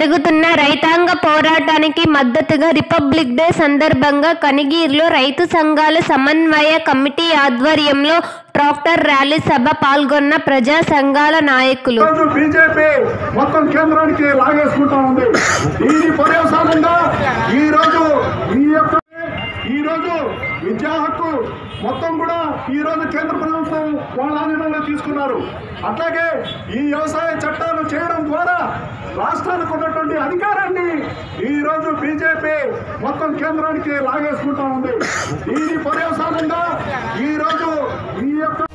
జరుగుతున్న రైతాంగ పోరాటానికి మద్దతుగా రిపబ్లిక్ డే సందర్భంగా కనిగిరిలో రైతు సంఘాల సమన్వయ కమిటీ ఆధ్వర్యంలో ట్రాక్టర్ ర్యాలీ సభ పాల్గొన్న ప్రజా సంఘాల నాయకులు రోజు బీజేపీ మొత్తం కేంద్రానికి లాగేసుకుంటా ఉంది దీని పర్యవసానంగా ఈ రోజు ఈ యొక్క ఈ రోజు విద్యా హక్కు మొత్తం కూడా ఈ రోజు కేంద్ర ప్రభుత్వం వాళ్ళ ఆధీనంలో తీసుకున్నారు అట్లాగే ఈ వ్యవసాయ చట్టాలు చేయడం ద్వారా రాష్ట్రానికి ఉన్నటువంటి అధికారాన్ని ఈ రోజు బీజేపీ మొత్తం కేంద్రానికి లాగేసుకుంటా ఉంది దీని పర్యవసానంగా ఈ రోజు ఈ యొక్క